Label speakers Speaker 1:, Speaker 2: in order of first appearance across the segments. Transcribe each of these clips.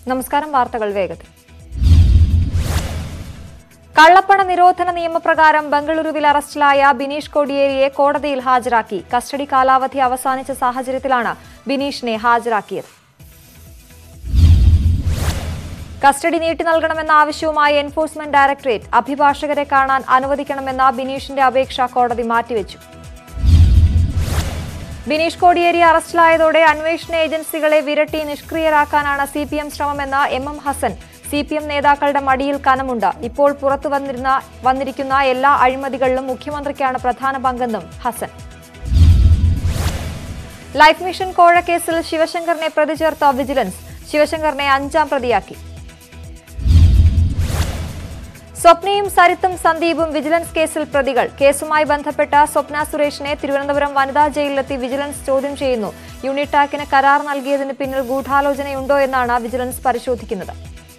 Speaker 1: നമസ്കാരം വാർത്തകൾ വേഗത്തിൽ കള്ളപ്പണ നിരോധന നിയമപ്രകാരം ബംഗളൂരുവിൽ അറസ്റ്റിലായ ബിനീഷ് കോടിയേരിയെ കോടതിയിൽ ഹാജരാക്കി കസ്റ്റഡി കാലാവധി അവസാനിച്ച സാഹചര്യത്തിലാണ് ബിനീഷിനെ ഹാജരാക്കിയത് കസ്റ്റഡി നീട്ടി നൽകണമെന്ന ആവശ്യവുമായി എൻഫോഴ്സ്മെന്റ് ഡയറക്ടറേറ്റ് അഭിഭാഷകരെ കാണാൻ അനുവദിക്കണമെന്ന ബിനീഷിന്റെ അപേക്ഷ കോടതി മാറ്റിവെച്ചു ബിനീഷ് കോടിയേരി അറസ്റ്റിലായതോടെ അന്വേഷണ ഏജൻസികളെ വിരട്ടി നിഷ്ക്രിയരാക്കാനാണ് സി പി എം ശ്രമമെന്ന് M M Hassan C P M നേതാക്കളുടെ മടിയിൽ കനമുണ്ട് ഇപ്പോൾ പുറത്തു വന്നിരുന്ന വന്നിരിക്കുന്ന എല്ലാ അഴിമതികളിലും മുഖ്യമന്ത്രിക്കാണ് പ്രധാന പങ്കെന്നും ഹസൻ ലൈഫ് മിഷൻ കോഴക്കേസിൽ ശിവശങ്കറിനെ പ്രതി ചേർത്ത വിജിലൻസ് ശിവശങ്കറിനെ അഞ്ചാം പ്രതിയാക്കി സ്വപ്നയും സരിത്തും സന്ദീപും വിജിലൻസ് കേസിൽ പ്രതികൾ കേസുമായി ബന്ധപ്പെട്ട സ്വപ്ന സുരേഷിനെ തിരുവനന്തപുരം വനിതാ ജയിലിലെത്തി വിജിലൻസ് ചോദ്യം ചെയ്യുന്നു യൂണിടാക്കിന് കരാർ നൽകിയതിന് പിന്നിൽ ഗൂഢാലോചനയുണ്ടോ എന്നാണ് വിജിലൻസ് പരിശോധിക്കുന്നത്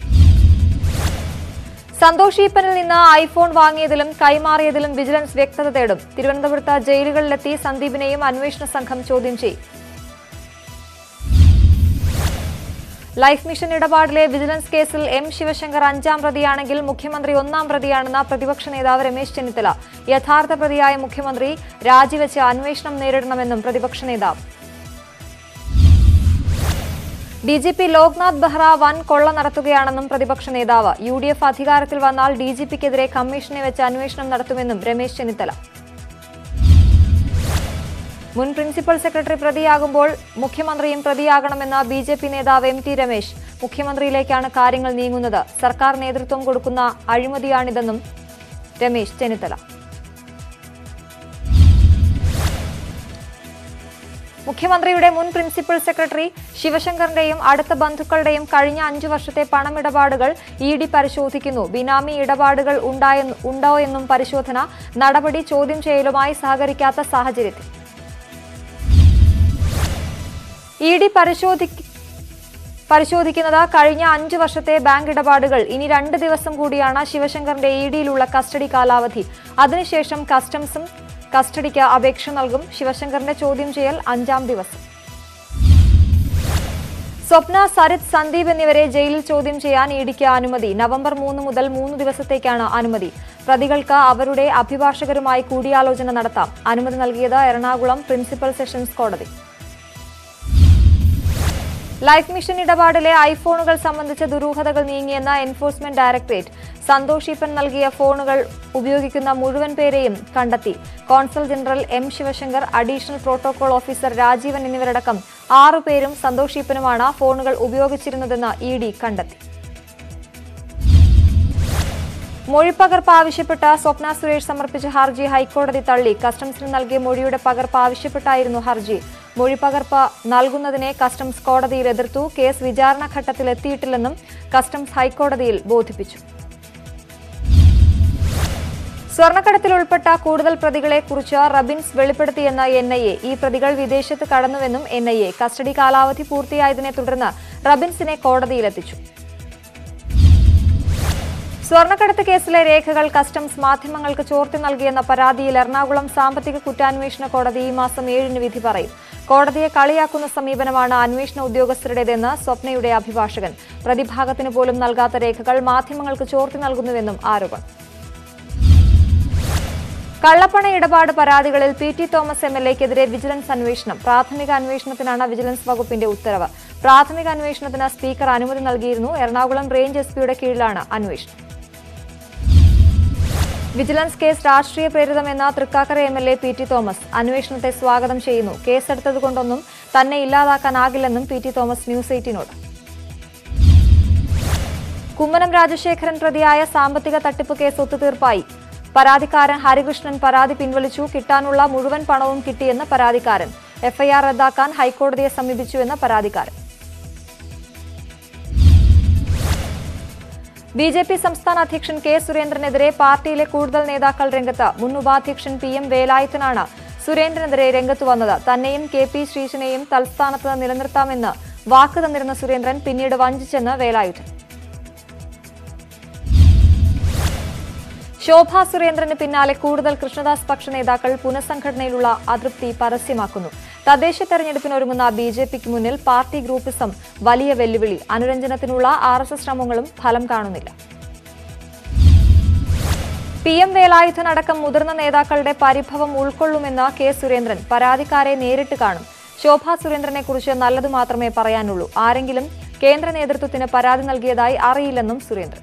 Speaker 1: സന്തോഷ് ഈപ്പനിൽ നിന്ന് ഐഫോൺ വാങ്ങിയതിലും കൈമാറിയതിലും വിജിലൻസ് വ്യക്തത തേടും തിരുവനന്തപുരത്ത് ജയിലുകളിലെത്തി സന്ദീപിനെയും അന്വേഷണ സംഘം ചോദ്യം ചെയ്യും ലൈഫ് മിഷൻ ഇടപാടിലെ വിജിലൻസ് കേസിൽ എം ശിവശങ്കർ അഞ്ചാം പ്രതിയാണെങ്കിൽ മുഖ്യമന്ത്രി ഒന്നാം പ്രതിയാണെന്ന പ്രതിപക്ഷ നേതാവ് രമേശ് ചെന്നിത്തല യഥാർത്ഥ പ്രതിയായ മുഖ്യമന്ത്രി രാജിവെച്ച് അന്വേഷണം നേരിടണമെന്നും പ്രതിപക്ഷ നേതാവ് D G P Loknath Behera വൻ കൊള്ള നടത്തുകയാണെന്നും പ്രതിപക്ഷ നേതാവ് യു ഡി എഫ് അധികാരത്തിൽ വന്നാൽ ഡി ജി പിക്കെതിരെ കമ്മീഷനെ വെച്ച് അന്വേഷണം നടത്തുമെന്നും രമേശ് ചെന്നിത്തല മുൻ പ്രിൻസിപ്പൽ സെക്രട്ടറി പ്രതിയാകുമ്പോൾ മുഖ്യമന്ത്രിയും പ്രതിയാകണമെന്ന ബി ജെ പി നേതാവ് എം ടി രമേശ് മുഖ്യമന്ത്രിയിലേക്കാണ് കാര്യങ്ങൾ നീങ്ങുന്നത് സർക്കാർ നേതൃത്വം കൊടുക്കുന്ന അഴിമതിയാണിതെന്നും രമേശ് ചെന്നിത്തല മുഖ്യമന്ത്രിയുടെ മുൻ പ്രിൻസിപ്പൽ സെക്രട്ടറി ശിവശങ്കറിന്റെയും അടുത്ത ബന്ധുക്കളുടെയും കഴിഞ്ഞ അഞ്ചു വർഷത്തെ പണമിടപാടുകൾ ഇ ഡി പരിശോധിക്കുന്നു ബിനാമി ഇടപാടുകൾ ഉണ്ടായെന്ന് ഉണ്ടോ എന്നും പരിശോധന നടപടി ചോദ്യം ചെയ്യലുമായി സഹകരിക്കാത്ത സാഹചര്യത്തിൽ ഇ ഡി പരിശോധി പരിശോധിക്കുന്നത് കഴിഞ്ഞ അഞ്ചു വർഷത്തെ ബാങ്ക് ഇടപാടുകൾ ഇനി രണ്ട് ദിവസം കൂടിയാണ് ശിവശങ്കറിന്റെ ഇ ഡിയിലുള്ള കസ്റ്റഡി കാലാവധി അതിനുശേഷം കസ്റ്റംസും കസ്റ്റഡിക്ക് അപേക്ഷ നൽകും ശിവശങ്കറിന്റെ ചോദ്യം ചെയ്യൽ അഞ്ചാം ദിവസം സ്വപ്ന സരിത് സന്ദീപ് എന്നിവരെ ജയിലിൽ ചോദ്യം ചെയ്യാൻ ഇഡിക്ക് അനുമതി നവംബർ മൂന്ന് മുതൽ മൂന്ന് ദിവസത്തേക്കാണ് അനുമതി പ്രതികൾക്ക് അവരുടെ അഭിഭാഷകരുമായി കൂടിയാലോചന നടത്താം അനുമതി നൽകിയത് എറണാകുളം പ്രിൻസിപ്പൽ സെഷൻസ് കോടതി ലൈഫ് മിഷൻ ഇടപാടിലെ ഐഫോണുകൾ സംബന്ധിച്ച ദുരൂഹതകൾ നീങ്ങിയെന്ന എൻഫോഴ്സ്മെന്റ് ഡയറക്ടറേറ്റ് സന്തോഷ് ഈപ്പൻ നൽകിയ ഫോണുകൾ ഉപയോഗിക്കുന്ന മുഴുവൻ പേരെയും കണ്ടെത്തി consul general M Sivasankar additional protocol officer Rajeevan എന്നിവരടക്കം ആറുപേരും സന്തോഷ് ഈപ്പനുമാണ് ഫോണുകൾ ഉപയോഗിച്ചിരുന്നതെന്ന് ഇ ഡി കണ്ടെത്തി മൊഴിപ്പകർപ്പ് ആവശ്യപ്പെട്ട സ്വപ്ന സുരേഷ് സമർപ്പിച്ച ഹർജി ഹൈക്കോടതി തള്ളി കസ്റ്റംസിന് നൽകിയ മൊഴിയുടെ പകർപ്പ് ആവശ്യപ്പെട്ടായിരുന്നു ഹർജി മൊഴിപ്പകർപ്പ് നൽകുന്നതിനെ കസ്റ്റംസ് കോടതിയിൽ എതിർത്തു കേസ് വിചാരണ ഘട്ടത്തിൽ എത്തിയിട്ടില്ലെന്നും കസ്റ്റംസ് ഹൈക്കോടതിയിൽ ബോധിപ്പിച്ചു സ്വർണ്ണക്കടത്തിൽ ഉൾപ്പെട്ട കൂടുതൽ പ്രതികളെ കുറിച്ച് റബിൻസ് വെളിപ്പെടുത്തിയെന്ന എൻ ഐ എ ഈ പ്രതികൾ വിദേശത്ത് കടന്നുവെന്നും എൻ ഐ എ കസ്റ്റഡി കാലാവധി പൂർത്തിയായതിനെ തുടർന്ന് റബിൻസിനെ കോടതിയിലെത്തിച്ചു സ്വർണ്ണക്കടത്ത് കേസിലെ രേഖകൾ കസ്റ്റംസ് മാധ്യമങ്ങൾക്ക് ചോർത്തി നൽകിയെന്ന പരാതിയിൽ എറണാകുളം സാമ്പത്തിക കുറ്റാന്വേഷണ കോടതി ഈ മാസം ഏഴിന് വിധി പറയും കോടതിയെ കളിയാക്കുന്ന സമീപനമാണ് അന്വേഷണ ഉദ്യോഗസ്ഥരുടേതെന്ന് സ്വപ്നയുടെ അഭിഭാഷകൻ പ്രതിഭാഗത്തിന് പോലും നൽകാത്ത രേഖകൾ മാധ്യമങ്ങൾക്ക് ചോർത്തി നൽകുന്നുവെന്നും ആരോപണം കള്ളപ്പണ ഇടപാട് പരാതികളിൽ P T Thomas M L എക്കെതിരെ വിജിലൻസ് അന്വേഷണം പ്രാഥമിക അന്വേഷണത്തിനാണ് വിജിലൻസ് വകുപ്പിന്റെ ഉത്തരവ് പ്രാഥമിക അന്വേഷണത്തിന് സ്പീക്കർ അനുമതി നൽകിയിരുന്നു എറണാകുളം റേഞ്ച് എസ് പിയുടെ കീഴിലാണ് അന്വേഷണം വിജിലൻസ് കേസ് രാഷ്ട്രീയ പ്രേരിതമെന്ന Thrikkakara M L A P T Thomas അന്വേഷണത്തെ സ്വാഗതം ചെയ്യുന്നു കേസെടുത്തതുകൊണ്ടൊന്നും തന്നെ ഇല്ലാതാക്കാനാകില്ലെന്നും പി ടി തോമസ് ന്യൂസ് എയ്റ്റീനോട് കുമ്മനം രാജശേഖരൻ പ്രതിയായ സാമ്പത്തിക തട്ടിപ്പ് കേസ് ഒത്തുതീർപ്പായി പരാതിക്കാരൻ ഹരികൃഷ്ണൻ പരാതി പിൻവലിച്ചു കിട്ടാനുള്ള മുഴുവൻ പണവും കിട്ടിയെന്ന് പരാതിക്കാരൻ എഫ്ഐആർ റദ്ദാക്കാൻ ഹൈക്കോടതിയെ സമീപിച്ചുവെന്ന് പരാതിക്കാരൻ ബി ജെ പി സംസ്ഥാന അധ്യക്ഷൻ കെ സുരേന്ദ്രനെതിരെ പാർട്ടിയിലെ കൂടുതൽ നേതാക്കൾ രംഗത്ത് മുൻ ഉപാധ്യക്ഷൻ പി എം വേലായുധനാണ് സുരേന്ദ്രനെതിരെ രംഗത്ത് വന്നത് തന്നെയും കെ പി ശ്രീശനെയും തൽസ്ഥാനത്ത് നിലനിർത്താമെന്ന് വാക്ക് തന്നിരുന്ന സുരേന്ദ്രൻ പിന്നീട് വഞ്ചിച്ചെന്ന് വേലായുധൻ ശോഭാ സുരേന്ദ്രന് പിന്നാലെ കൂടുതൽ കൃഷ്ണദാസ് പക്ഷ നേതാക്കൾ പുനഃസംഘടനയിലുള്ള അതൃപ്തി പരസ്യമാക്കുന്നു തദ്ദേശ തെരഞ്ഞെടുപ്പിനൊരുങ്ങുന്ന ബി ജെ പിക്ക് മുന്നിൽ പാർട്ടി ഗ്രൂപ്പിസം വലിയ വെല്ലുവിളി അനുരഞ്ജനത്തിനുള്ള ആർ എസ് എസ് ശ്രമങ്ങളും ഫലം കാണുന്നില്ല പി എം വേലായുധൻ അടക്കം മുതിർന്ന നേതാക്കളുടെ പരിഭവം ഉൾക്കൊള്ളുമെന്ന് കെ സുരേന്ദ്രൻ പരാതിക്കാരെ നേരിട്ട് കാണും ശോഭാ സുരേന്ദ്രനെ കുറിച്ച് നല്ലത് മാത്രമേ പറയാനുള്ളൂ ആരെങ്കിലും കേന്ദ്ര നേതൃത്വത്തിന് പരാതി നൽകിയതായി അറിയില്ലെന്നും സുരേന്ദ്രൻ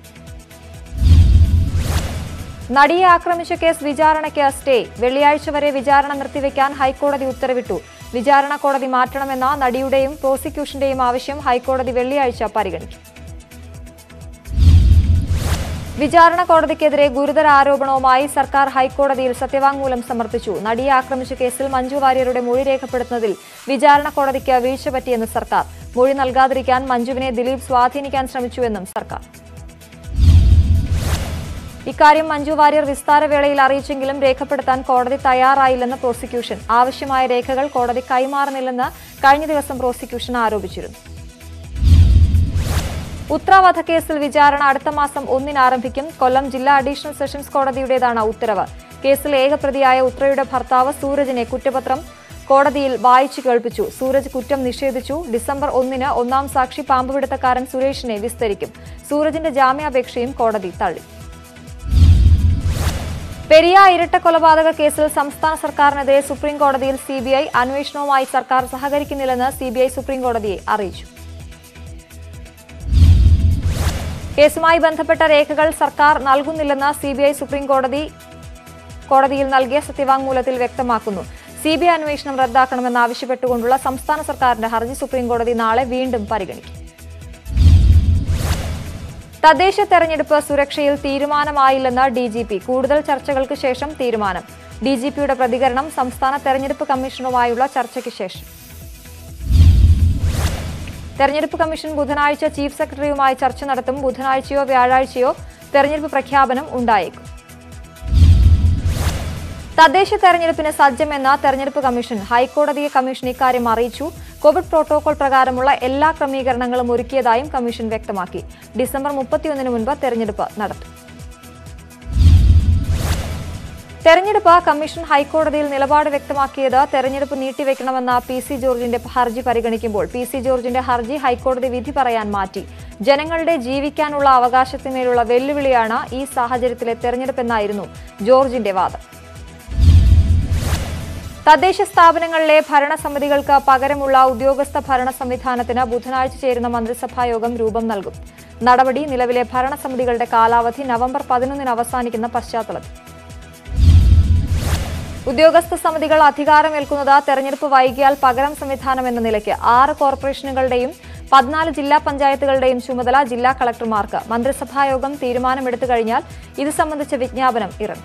Speaker 1: നടിയെ ആക്രമിച്ച കേസ് വിചാരണയ്ക്ക് സ്റ്റേ വെള്ളിയാഴ്ച വരെ വിചാരണ നിർത്തിവെക്കാൻ ഹൈക്കോടതി ഉത്തരവിട്ടു വിചാരണ കോടതി മാറ്റണമെന്ന നടിയുടെയും പ്രോസിക്യൂഷന്റെയും ആവശ്യം ഹൈക്കോടതി വെള്ളിയാഴ്ച പരിഗണിക്കും വിചാരണ കോടതിക്കെതിരെ ഗുരുതര ആരോപണവുമായി സർക്കാർ ഹൈക്കോടതിയിൽ സത്യവാങ്മൂലം സമർപ്പിച്ചു നടിയെ ആക്രമിച്ച കേസിൽ മഞ്ജു വാര്യരുടെ മൊഴി രേഖപ്പെടുത്തുന്നതിൽ വിചാരണ കോടതിക്ക് വീഴ്ച പറ്റിയെന്ന് സർക്കാർ മൊഴി നൽകാതിരിക്കാൻ മഞ്ജുവിനെ ദിലീപ് സ്വാധീനിക്കാൻ ശ്രമിച്ചുവെന്നും സർക്കാർ ഇക്കാര്യം മഞ്ജു വാര്യർ വിസ്താരവേളയിൽ അറിയിച്ചെങ്കിലും രേഖപ്പെടുത്താൻ കോടതി തയ്യാറായില്ലെന്ന് പ്രോസിക്യൂഷൻ ആവശ്യമായ രേഖകൾ കോടതി കൈമാറുന്നില്ലെന്ന് കഴിഞ്ഞ ദിവസം പ്രോസിക്യൂഷൻ ആരോപിച്ചിരുന്നു ഉത്ര വധക്കേസിൽ വിചാരണ അടുത്ത മാസം ഒന്നിന് ആരംഭിക്കും കൊല്ലം ജില്ലാ അഡീഷണൽ സെഷൻസ് കോടതിയുടേതാണ് ഉത്തരവ് കേസിൽ ഏകപ്രതിയായ ഉത്രയുടെ ഭർത്താവ് സൂരജിനെ കുറ്റപത്രം കോടതിയിൽ വായിച്ചു കേൾപ്പിച്ചു സൂരജ് കുറ്റം നിഷേധിച്ചു ഡിസംബർ ഒന്നിന് ഒന്നാം സാക്ഷി പാമ്പുപിടുത്തക്കാരൻ സുരേഷിനെ വിസ്തരിക്കും സൂരജിന്റെ ജാമ്യാപേക്ഷയും കോടതി തള്ളി പെരിയ ഇരട്ട കൊലപാതക കേസിൽ സംസ്ഥാന സർക്കാരിനെതിരെ സുപ്രീം കോടതിയിൽ സിബിഐ അന്വേഷണവുമായി സർക്കാർ സഹകരിക്കുന്നില്ലെന്ന് സിബിഐ സുപ്രീം കോടതിയെ അറിയിച്ചു കേസുമായി ബന്ധപ്പെട്ട രേഖകൾ സർക്കാർ നൽകുന്നില്ലെന്ന് സിബിഐ സുപ്രീം കോടതി കോടതിയിൽ നൽകിയ സത്യവാങ്മൂലത്തിൽ വ്യക്തമാക്കുന്നു സിബിഐ അന്വേഷണം റദ്ദാക്കണമെന്നാവശ്യപ്പെട്ടുകൊണ്ടുള്ള സംസ്ഥാന സർക്കാരിന്റെ ഹർജി സുപ്രീം കോടതി നാളെ വീണ്ടും പരിഗണിക്കും തദ്ദേശ തെരഞ്ഞെടുപ്പ് സുരക്ഷയിൽ തീരുമാനമായില്ലെന്ന് ഡി ജി പി കൂടുതൽ ചർച്ചകൾക്ക് ശേഷം തീരുമാനം ഡി ജി പിയുടെ പ്രതികരണം സംസ്ഥാന തെരഞ്ഞെടുപ്പ് കമ്മീഷനുമായുള്ള ചർച്ചയ്ക്ക് ശേഷം തെരഞ്ഞെടുപ്പ് കമ്മീഷൻ ബുധനാഴ്ച ചീഫ് സെക്രട്ടറിയുമായി ചർച്ച നടത്തും ബുധനാഴ്ചയോ വ്യാഴാഴ്ചയോ തെരഞ്ഞെടുപ്പ് പ്രഖ്യാപനം ഉണ്ടായേക്കും തദ്ദേശ തെരഞ്ഞെടുപ്പിന് സജ്ജമെന്ന തെരഞ്ഞെടുപ്പ് കമ്മീഷൻ ഹൈക്കോടതിയെ കമ്മീഷൻ ഇക്കാര്യം അറിയിച്ചു കോവിഡ് പ്രോട്ടോകോൾ പ്രകാരമുള്ള എല്ലാ ക്രമീകരണങ്ങളും ഒരുക്കിയതായും കമ്മീഷൻ വ്യക്തമാക്കി ഡിസംബർ മുപ്പത്തിയൊന്നിന് മുൻപ് തെരഞ്ഞെടുപ്പ് നടത്തും തെരഞ്ഞെടുപ്പ് കമ്മീഷൻ ഹൈക്കോടതിയിൽ നിലപാട് വ്യക്തമാക്കിയത് തെരഞ്ഞെടുപ്പ് നീട്ടിവെക്കണമെന്ന പി സി ജോർജിന്റെ ഹർജി പരിഗണിക്കുമ്പോൾ പി സി ജോർജിന്റെ ഹർജി ഹൈക്കോടതി വിധി പറയാൻ മാറ്റി ജനങ്ങളുടെ ജീവിക്കാനുള്ള അവകാശത്തിന്മേലുള്ള വെല്ലുവിളിയാണ് ഈ സാഹചര്യത്തിലെ തെരഞ്ഞെടുപ്പെന്നായിരുന്നു ജോർജിന്റെ വാദം തദ്ദേശ സ്ഥാപനങ്ങളിലെ ഭരണസമിതികൾക്ക് പകരമുള്ള ഉദ്യോഗസ്ഥ ഭരണ സംവിധാനത്തിന് ബുധനാഴ്ച ചേരുന്ന മന്ത്രിസഭാ യോഗം രൂപം നൽകും നടപടി നിലവിലെ ഭരണസമിതികളുടെ കാലാവധി നവംബർ പതിനൊന്നിന് അവസാനിക്കുന്ന പശ്ചാത്തലത്തിൽ ഉദ്യോഗസ്ഥ സമിതികൾ അധികാരമേൽക്കുന്നത് തെരഞ്ഞെടുപ്പ് വൈകിയാൽ പകരം സംവിധാനം എന്ന നിലയ്ക്ക് ആറ് കോർപ്പറേഷനുകളുടെയും പതിനാല് ജില്ലാ പഞ്ചായത്തുകളുടെയും ചുമതല ജില്ലാ കളക്ടർമാർക്ക് മന്ത്രിസഭായോഗം തീരുമാനമെടുത്തു കഴിഞ്ഞാൽ ഇത് സംബന്ധിച്ച വിജ്ഞാപനം ഇറങ്ങും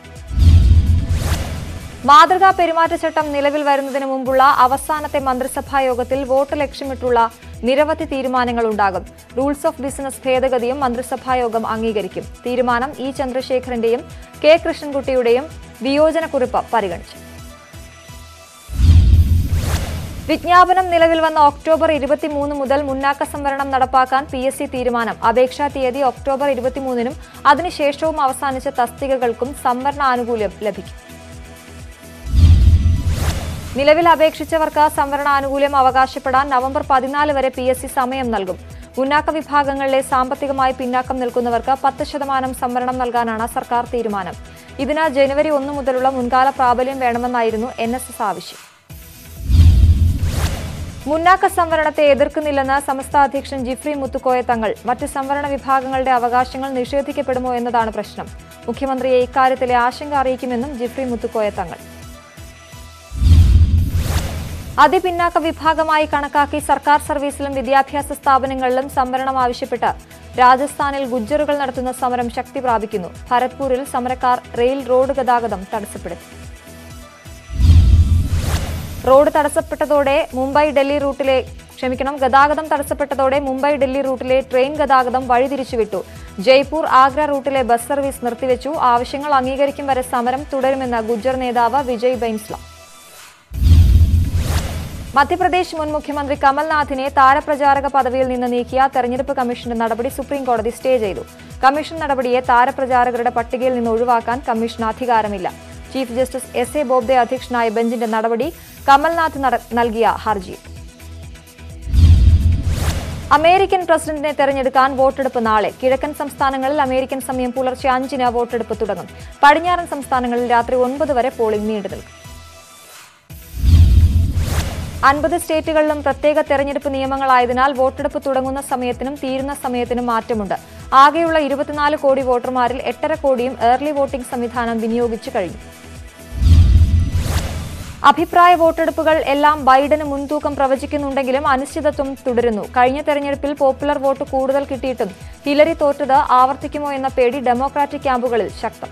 Speaker 1: മാതൃകാ പെരുമാറ്റച്ചട്ടം നിലവിൽ വരുന്നതിന് മുമ്പുള്ള അവസാനത്തെ മന്ത്രിസഭാ യോഗത്തിൽ വോട്ട് ലക്ഷ്യമിട്ടുള്ള നിരവധി തീരുമാനങ്ങൾ ഉണ്ടാകും റൂൾസ് ഓഫ് ബിസിനസ് ഭേദഗതിയും മന്ത്രിസഭാ യോഗം അംഗീകരിക്കും തീരുമാനം ഇ ചന്ദ്രശേഖരന്റെയും കെ കൃഷ്ണൻകുട്ടിയുടെയും വിയോജനക്കുറിപ്പ് പരിഗണിച്ചു വിജ്ഞാപനം നിലവിൽ വന്ന ഒക്ടോബർ ഇരുപത്തിമൂന്ന് മുതൽ മുന്നാക്ക സംവരണം നടപ്പാക്കാൻ പി എസ് സി തീരുമാനം അപേക്ഷാ തീയതി ഒക്ടോബർ ഇരുപത്തിമൂന്നിനും അതിനുശേഷവും അവസാനിച്ച തസ്തികകൾക്കും സംവരണ ആനുകൂല്യം ലഭിക്കും നിലവിൽ അപേക്ഷിച്ചവർക്ക് സംവരണ ആനുകൂല്യം അവകാശപ്പെടാൻ നവംബർ പതിനാല് വരെ പി എസ് സി സമയം നൽകും മുന്നാക്ക വിഭാഗങ്ങളിലെ സാമ്പത്തികമായി പിന്നാക്കം നിൽക്കുന്നവർക്ക് പത്ത് ശതമാനം സംവരണം നൽകാനാണ് സർക്കാർ തീരുമാനം ഇതിന് ജനുവരി ഒന്ന് മുതലുള്ള മുൻകാല പ്രാബല്യം വേണമെന്നായിരുന്നു എൻ എസ് എസ് ആവശ്യം മുന്നാക്ക സംവരണത്തെ എതിർക്കുന്നില്ലെന്ന് സംസ്ഥാന അധ്യക്ഷൻ ജിഫ്രി മുത്തുക്കോയ തങ്ങൾ മറ്റ് സംവരണ വിഭാഗങ്ങളുടെ അവകാശങ്ങൾ നിഷേധിക്കപ്പെടുമോ എന്നതാണ് പ്രശ്നം മുഖ്യമന്ത്രിയെ ഇക്കാര്യത്തിലെ ആശങ്ക അറിയിക്കുമെന്നും ജിഫ്രി മുത്തുക്കോയ തങ്ങൾ അതിപിന്നാക്ക വിഭാഗമായി കണക്കാക്കി സർക്കാർ സർവീസിലും വിദ്യാഭ്യാസ സ്ഥാപനങ്ങളിലും സംവരണം ആവശ്യപ്പെട്ട് രാജസ്ഥാനിൽ ഗുജ്ജറുകൾ നടത്തുന്ന സമരം ശക്തി പ്രാപിക്കുന്നു ഭരത്പൂരിൽ സമരക്കാർ റെയിൽ റോഡ് ഗതാഗതം തടസ്സപ്പെടുത്തി റോഡ് തടസ്സപ്പെട്ടതോടെ മുംബൈ ഡൽഹി റൂട്ടിലെ ക്ഷമിക്കണം ഗതാഗതം തടസ്സപ്പെട്ടതോടെ മുംബൈ ഡൽഹി റൂട്ടിലെ ട്രെയിൻ ഗതാഗതം വഴിതിരിച്ചുവിട്ടു ജയ്പൂർ ആഗ്ര റൂട്ടിലെ ബസ് സർവീസ് നിർത്തിവെച്ചു ആവശ്യങ്ങൾ അംഗീകരിക്കും വരെ സമരം തുടരുമെന്ന് ഗുജ്ജർ നേതാവ് വിജയ് ബൈൻസ്ല മധ്യപ്രദേശ് മുൻ മുഖ്യമന്ത്രി കമൽനാഥിനെ താരപ്രചാരക പദവിയിൽ നിന്ന് നീക്കിയ തെരഞ്ഞെടുപ്പ് കമ്മീഷന്റെ നടപടി സുപ്രീം കോടതി സ്റ്റേ ചെയ്തു കമ്മീഷൻ നടപടിയെ താരപ്രചാരകരുടെ പട്ടികയിൽ നിന്ന് ഒഴിവാക്കാൻ കമ്മീഷന് അധികാരമില്ല chief justice S A Bobde അധ്യക്ഷനായ ബെഞ്ചിന്റെ നടപടി കമൽനാഥ് നട- നൽകിയ ഹർജി അമേരിക്കൻ പ്രസിഡന്റിനെ തെരഞ്ഞെടുക്കാൻ വോട്ടെടുപ്പ് നാളെ കിഴക്കൻ സംസ്ഥാനങ്ങളിൽ അമേരിക്കൻ സമയം പുലർച്ചെ അഞ്ചിന് വോട്ടെടുപ്പ് തുടങ്ങും പടിഞ്ഞാറൻ സംസ്ഥാനങ്ങളിൽ രാത്രി ഒൻപത് വരെ പോളിംഗ് നീണ്ടു നിൽക്കും അൻപത് സ്റ്റേറ്റുകളിലും പ്രത്യേക തെരഞ്ഞെടുപ്പ് നിയമങ്ങളായതിനാൽ വോട്ടെടുപ്പ് തുടങ്ങുന്ന സമയത്തിനും തീരുന്ന സമയത്തിനും മാറ്റമുണ്ട് ആകെയുള്ള ഇരുപത്തിനാല് കോടി വോട്ടർമാരിൽ എട്ടര കോടിയും ഏർലി വോട്ടിംഗ് സംവിധാനം വിനിയോഗിച്ചു കഴിഞ്ഞു അഭിപ്രായ വോട്ടെടുപ്പുകൾ എല്ലാം ബൈഡന് മുൻതൂക്കം പ്രവചിക്കുന്നുണ്ടെങ്കിലും അനിശ്ചിതത്വം തുടരുന്നു കഴിഞ്ഞ തെരഞ്ഞെടുപ്പിൽ പോപ്പുലർ വോട്ട് കൂടുതൽ കിട്ടിയിട്ടും ഹിലരി തോറ്റത് ആവർത്തിക്കുമോ എന്ന പേടി ഡെമോക്രാറ്റിക് ക്യാമ്പുകളിൽ ശക്തം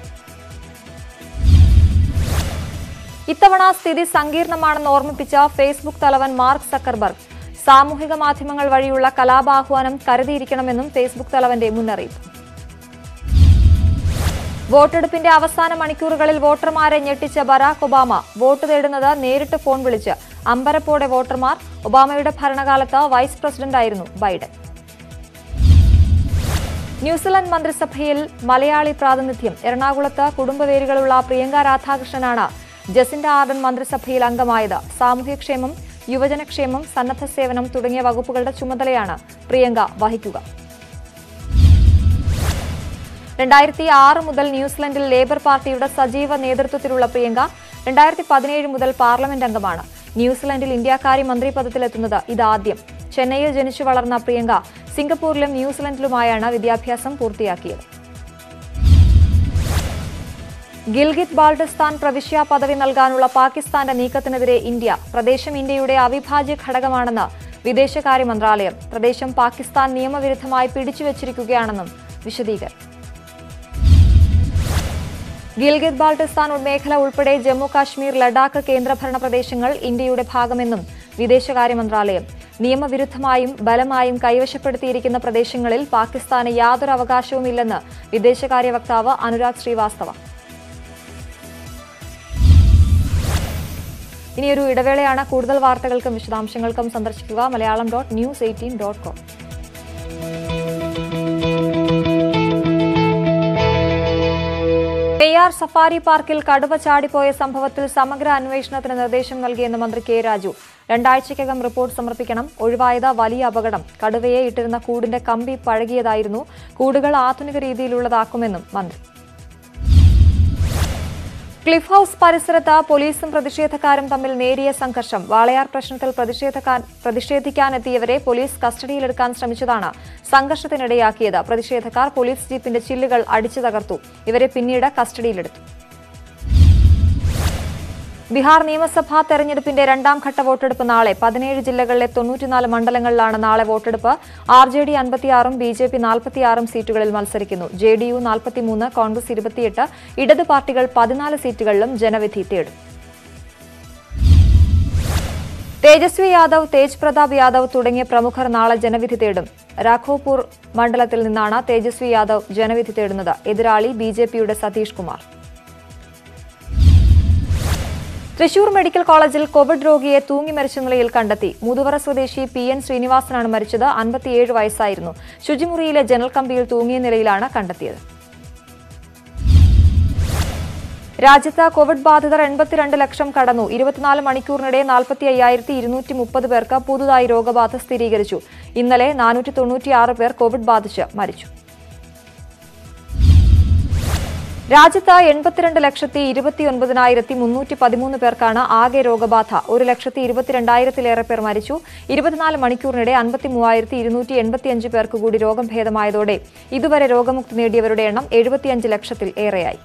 Speaker 1: ഇത്തവണ സ്ഥിതി സങ്കീർണമാണെന്ന് ഓർമ്മിപ്പിച്ച ഫേസ്ബുക്ക് തലവൻ മാർക്ക് സക്കർബർഗ് സാമൂഹിക മാധ്യമങ്ങൾ വഴിയുള്ള കലാപാഹ്വാനം കരുതിയിരിക്കണമെന്നും ഫേസ്ബുക്ക് തലവന്റെ മുന്നറിയിപ്പ് വോട്ടെടുപ്പിന്റെ അവസാന മണിക്കൂറുകളിൽ വോട്ടർമാരെ ഞെട്ടിച്ച ബറാക് ഒബാമ വോട്ട് തേടുന്നത് നേരിട്ട് ഫോൺ വിളിച്ച് അമ്പരപ്പോടെ വോട്ടർമാർ ഒബാമയുടെ ഭരണകാലത്ത് വൈസ് പ്രസിഡന്റായിരുന്നു ബൈഡൻ ന്യൂസിലൻഡ് മന്ത്രിസഭയിൽ മലയാളി പ്രാതിനിധ്യം എറണാകുളത്ത് കുടുംബവേരുകളുള്ള പ്രിയങ്ക രാധാകൃഷ്ണനാണ് ജസിന്റ ആർഡൻ മന്ത്രിസഭയിൽ അംഗമായത് സാമൂഹ്യക്ഷേമം യുവജനക്ഷേമം സന്നദ്ധ സേവനം തുടങ്ങിയ വകുപ്പുകളുടെ ചുമതലയാണ് പ്രിയങ്ക വഹിക്കുക രണ്ടായിരത്തി ആറ് മുതൽ ന്യൂസിലൻഡിൽ ലേബർ പാർട്ടിയുടെ സജീവ നേതൃത്വത്തിലുള്ള പ്രിയങ്ക രണ്ടായിരത്തി പതിനേഴ് മുതൽ പാർലമെന്റ് അംഗമാണ് ന്യൂസിലൻഡിൽ ഇന്ത്യക്കാരി മന്ത്രി പദത്തിലെത്തുന്നത് ഇതാദ്യം ചെന്നൈയിൽ ജനിച്ചു വളർന്ന പ്രിയങ്ക സിംഗപ്പൂരിലും ന്യൂസിലൻഡിലുമായാണ് വിദ്യാഭ്യാസം പൂർത്തിയാക്കിയത് ഗിൽഗിത് ബാൾട്ടിസ്ഥാൻ പ്രവിശ്യ പദവി നൽകാനുള്ള പാകിസ്ഥാന്റെ നീക്കത്തിനെതിരെ ഇന്ത്യ പ്രദേശം ഇന്ത്യയുടെ അവിഭാജ്യ ഘടകമാണെന്ന് വിദേശകാര്യ മന്ത്രാലയം പ്രദേശം പാകിസ്ഥാൻ നിയമവിരുദ്ധമായി പിടിച്ചുവച്ചിരിക്കുകയാണെന്നും വിശദീകരണം ഗിൽഗിത് ബാൾട്ടിസ്ഥാൻ മേഖല ഉൾപ്പെടെ ജമ്മു കാശ്മീർ ലഡാക്ക് കേന്ദ്രഭരണ പ്രദേശങ്ങൾ ഇന്ത്യയുടെ ഭാഗമെന്നും വിദേശകാര്യ മന്ത്രാലയം നിയമവിരുദ്ധമായും ബലമായും കൈവശപ്പെടുത്തിയിരിക്കുന്ന പ്രദേശങ്ങളിൽ പാകിസ്ഥാന് യാതൊരു അവകാശവുമില്ലെന്ന് വിദേശകാര്യ വക്താവ് അനുരാഗ് ശ്രീവാസ്തവ ഇനിയൊരു ഇടവേളയാണ് കൂടുതൽ വാർത്തകൾക്കും വിശദാംശങ്ങൾക്കും സന്ദർശിക്കുക Malayalam dot news eighteen dot com Neyyar safari പാർക്കിൽ കടുവ ചാടിപ്പോയ സംഭവത്തിൽ സമഗ്ര അന്വേഷണത്തിന് നിർദ്ദേശം നൽകിയെന്ന് മന്ത്രി കെ രാജു രണ്ടാഴ്ചയ്ക്കകം റിപ്പോർട്ട് സമർപ്പിക്കണം ഒഴിവായത് വലിയ അപകടം കടുവയെ ഇട്ടിരുന്ന കൂടിന്റെ കമ്പി പഴകിയതായിരുന്നു കൂടുകൾ ആധുനിക രീതിയിലുള്ളതാക്കുമെന്നും മന്ത്രി ക്ലിഫ് ഹൌസ് പരിസരത്ത് പോലീസും പ്രതിഷേധക്കാരും തമ്മിൽ നേരിയ സംഘർഷം വാളയാർ പ്രശ്നത്തിൽ പ്രതിഷേധക്കാ- പ്രതിഷേധിക്കാനെത്തിയവരെ പോലീസ് കസ്റ്റഡിയിലെടുക്കാൻ ശ്രമിച്ചതാണ് സംഘർഷത്തിനിടയാക്കിയത് പ്രതിഷേധക്കാർ പോലീസ് ജീപ്പിന്റെ ചില്ലുകൾ അടിച്ചു തകർത്തു ഇവരെ പിന്നീട് കസ്റ്റഡിയിലെടുത്തു ബീഹാർ നിയമസഭാ തെരഞ്ഞെടുപ്പിന്റെ രണ്ടാം ഘട്ട വോട്ടെടുപ്പ് നാളെ പതിനേഴ് ജില്ലകളിലെ തൊണ്ണൂറ്റിനാല് മണ്ഡലങ്ങളിലാണ് നാളെ വോട്ടെടുപ്പ് ആർ ജെ ഡി അൻപത്തിയാറും ബി ജെ പി നാൽപ്പത്തിയാറും സീറ്റുകളിൽ മത്സരിക്കുന്നു ജെ ഡി യു നാൽപ്പത്തിമൂന്ന് കോൺഗ്രസ് ഇരുപത്തിയെട്ട് ഇടത് പാർട്ടികൾ പതിനാല് സീറ്റുകളിലും ജനവിധി തേടും തേജസ്വി യാദവ് തേജ് പ്രതാപ് യാദവ് തുടങ്ങിയ പ്രമുഖർ നാളെ ജനവിധി തേടും രാഘോപൂർ മണ്ഡലത്തിൽ നിന്നാണ് തേജസ്വി യാദവ് ജനവിധി തേടുന്നത് എതിരാളി ബി ജെ പിയുടെ സതീഷ് കുമാർ തൃശൂർ മെഡിക്കൽ കോളേജിൽ കോവിഡ് രോഗിയെ തൂങ്ങി മരിച്ച നിലയിൽ കണ്ടെത്തി മുതുവറ സ്വദേശി പി എൻ ശ്രീനിവാസനാണ് മരിച്ചത് അൻപത്തിയേഴ് വയസ്സായിരുന്നു ശുചിമുറിയിലെ ജനൽ കമ്പിയിൽ തൂങ്ങിയ നിലയിലാണ് കണ്ടെത്തിയത് രാജ്യത്ത് കോവിഡ് ബാധിതർ എൺപത്തിരണ്ട് ലക്ഷം കടന്നു ഇരുപത്തിനാല് മണിക്കൂറിനിടെ നാൽപ്പത്തി അയ്യായിരത്തി ഇരുന്നൂറ്റി മുപ്പത് പേർക്ക് പുതുതായി രോഗബാധ സ്ഥിരീകരിച്ചു ഇന്നലെ നാനൂറ്റി തൊണ്ണൂറ്റിയാറ് പേർ കോവിഡ് ബാധിച്ച് മരിച്ചു രാജ്യത്ത് എൺപത്തിരണ്ട് ലക്ഷത്തി ഇരുപത്തിയൊൻപതിനായിരത്തി മുന്നൂറ്റി പതിമൂന്ന് പേർക്കാണ് ആകെ രോഗബാധ ഒരു ലക്ഷത്തി ഇരുപത്തിരണ്ടായിരത്തിലേറെ പേർ മരിച്ചു ഇരുപത്തിനാല് മണിക്കൂറിനിടെ അൻപത്തി മൂവായിരത്തി ഇരുന്നൂറ്റി എൺപത്തിയഞ്ച് പേർക്ക് കൂടി രോഗം ഭേദമായതോടെ ഇതുവരെ രോഗമുക്തി നേടിയവരുടെ എണ്ണം എഴുപത്തിയഞ്ച് ലക്ഷത്തിൽ ഏറെയായി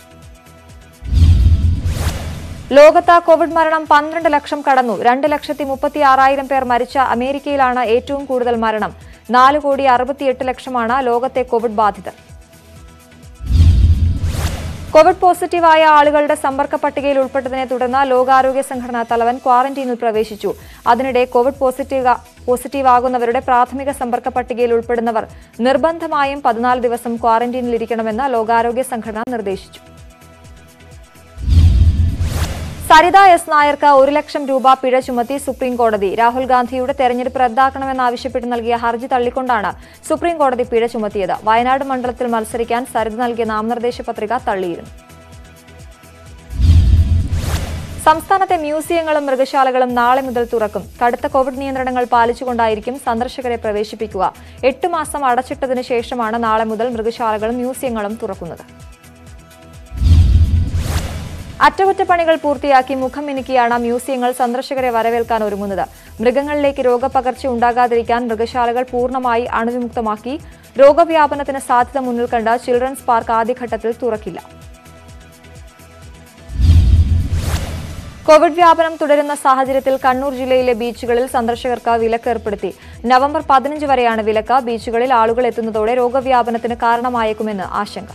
Speaker 1: ലോകത്ത് കോവിഡ് മരണം പന്ത്രണ്ട് ലക്ഷം കടന്നു രണ്ട് ലക്ഷത്തി മുപ്പത്തി ആറായിരം പേർ മരിച്ച അമേരിക്കയിലാണ് ഏറ്റവും കൂടുതൽ മരണം നാല് കോടി അറുപത്തിയെട്ട് ലക്ഷമാണ് ലോകത്തെ കോവിഡ് ബാധിതർ കോവിഡ് പോസിറ്റീവായ ആളുകളുടെ സമ്പർക്ക പട്ടികയിൽ ഉൾപ്പെട്ടതിനെ തുടർന്ന് ലോകാരോഗ്യ സംഘടനാ തലവൻ ക്വാറന്റീനിൽ പ്രവേശിച്ചു അതിനിടെ കോവിഡ് പോസിറ്റീവ് പോസിറ്റീവ് ആകുന്നവരുടെ പ്രാഥമിക സമ്പർക്ക പട്ടികയിൽ ഉൾപ്പെടുന്നവർ നിർബന്ധമായും പതിനാല് ദിവസം ക്വാറന്റീനിലിരിക്കണമെന്ന് ലോകാരോഗ്യ സംഘടന നിർദ്ദേശിച്ചു സരിത എസ് നായർക്ക് ഒരു ലക്ഷം രൂപ പിഴ ചുമത്തി സുപ്രീം കോടതി രാഹുൽ ഗാന്ധിയുടെ തെരഞ്ഞെടുപ്പ് റദ്ദാക്കണമെന്നാവശ്യപ്പെട്ട് നൽകിയ ഹർജി തള്ളിക്കൊണ്ടാണ് സുപ്രീം കോടതി പിഴ ചുമത്തിയത് വയനാട് മണ്ഡലത്തിൽ മത്സരിക്കാൻ സരിത നൽകിയ നാമനിർദ്ദേശ പത്രിക തള്ളിയിരുന്നു സംസ്ഥാനത്തെ മ്യൂസിയങ്ങളും മൃഗശാലകളും നാളെ മുതൽ തുറക്കും കടുത്ത കോവിഡ് നിയന്ത്രണങ്ങൾ പാലിച്ചുകൊണ്ടായിരിക്കും സന്ദർശകരെ പ്രവേശിപ്പിക്കുക എട്ട് മാസം അടച്ചിട്ടതിനു ശേഷമാണ് നാളെ മുതൽ മൃഗശാലകളും മ്യൂസിയങ്ങളും തുറക്കുന്നത് അറ്റകുറ്റപ്പണികൾ പൂർത്തിയാക്കി മുഖം മിനുക്കിയാണ് മ്യൂസിയങ്ങൾ സന്ദർശകരെ വരവേൽക്കാൻ ഒരുങ്ങുന്നത് മൃഗങ്ങളിലേക്ക് രോഗപകർച്ച ഉണ്ടാകാതിരിക്കാൻ മൃഗശാലകൾ പൂർണ്ണമായി അണുവിമുക്തമാക്കി രോഗവ്യാപനത്തിന് സാധ്യത മുന്നിൽ കണ്ട ചിൽഡ്രൻസ് പാർക്ക് ആദ്യഘട്ടത്തിൽ തുറക്കില്ല കോവിഡ് വ്യാപനം തുടരുന്ന സാഹചര്യത്തിൽ കണ്ണൂർ ജില്ലയിലെ ബീച്ചുകളിൽ സന്ദർശകർക്ക് വിലക്ക് ഏർപ്പെടുത്തി നവംബർ പതിനഞ്ച് വരെയാണ് വിലക്ക് ബീച്ചുകളിൽ ആളുകൾ എത്തുന്നതോടെ രോഗവ്യാപനത്തിന് കാരണമായേക്കുമെന്ന് ആശങ്ക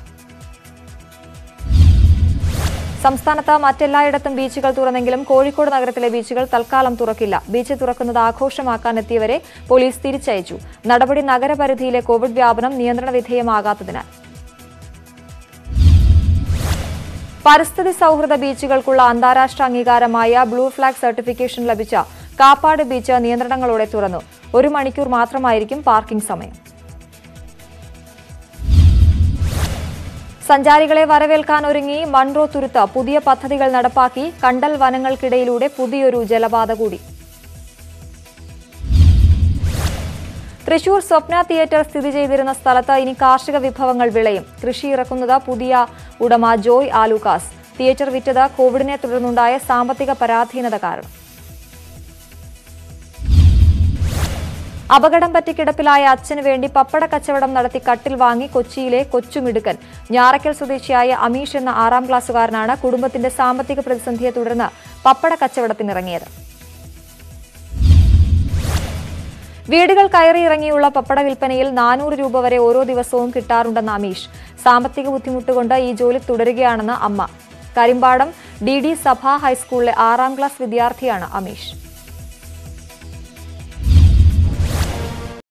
Speaker 1: സംസ്ഥാനത്ത് മറ്റെല്ലായിടത്തും ബീച്ചുകൾ തുറന്നെങ്കിലും കോഴിക്കോട് നഗരത്തിലെ ബീച്ചുകൾ തൽക്കാലം തുറക്കില്ല ബീച്ച് തുറക്കുന്നത് ആഘോഷമാക്കാൻ എത്തിയവരെ പോലീസ് തിരിച്ചയച്ചു നടപടി നഗരപരിധിയിലെ കോവിഡ് വ്യാപനം നിയന്ത്രണ വിധേയമാകാത്തതിനാൽ പരിസ്ഥിതി സൗഹൃദ ബീച്ചുകൾക്കുള്ള അന്താരാഷ്ട്ര അംഗീകാരമായ ബ്ലൂ ഫ്ലാഗ് സർട്ടിഫിക്കേഷൻ ലഭിച്ച കാപ്പാട് ബീച്ച് നിയന്ത്രണങ്ങളോടെ തുറന്നു ഒരു മണിക്കൂർ മാത്രമായിരിക്കും പാർക്കിംഗ് സമയം സഞ്ചാരികളെ വരവേൽക്കാൻ ഒരുങ്ങി മൺറോ തുരുത്ത് പുതിയ പദ്ധതികൾ നടപ്പാക്കി കണ്ടൽ വനങ്ങൾക്കിടയിലൂടെ പുതിയൊരു ജലപാത കൂടി തൃശൂർ സ്വപ്ന തിയേറ്റർ സ്ഥിതി ചെയ്തിരുന്ന സ്ഥലത്ത് ഇനി കാർഷിക വിഭവങ്ങൾ വിളയും കൃഷി ഇറക്കുന്നത് പുതിയ ഉടമ ജോയ് ആലൂക്കാസ് തിയേറ്റർ വിറ്റത് കോവിഡിനെ തുടർന്നുണ്ടായ സാമ്പത്തിക പരാധീനത കാരണം അപകടം പറ്റി കിടപ്പിലായ അച്ഛന് വേണ്ടി പപ്പട കച്ചവടം നടത്തി കട്ടിൽ വാങ്ങി കൊച്ചിയിലെ കൊച്ചുമിടുക്കൻ ഞാറയ്ക്കൽ സ്വദേശിയായ അമീഷ് എന്ന ആറാം ക്ലാസ്സുകാരനാണ് കുടുംബത്തിന്റെ സാമ്പത്തിക പ്രതിസന്ധിയെ തുടർന്ന് പപ്പട കച്ചവടത്തിനിറങ്ങിയത് വീടുകൾ കയറിയിറങ്ങിയുള്ള പപ്പട വിൽപ്പനയിൽ നാനൂറ് രൂപ വരെ ഓരോ ദിവസവും കിട്ടാറുണ്ടെന്ന് അമീഷ് സാമ്പത്തിക ബുദ്ധിമുട്ടുകൊണ്ട് ഈ ജോലി തുടരുകയാണെന്ന് അമ്മ കരിമ്പാടം ഡി ഡി സഭ ഹൈസ്കൂളിലെ ആറാം ക്ലാസ് വിദ്യാർത്ഥിയാണ് അമീഷ്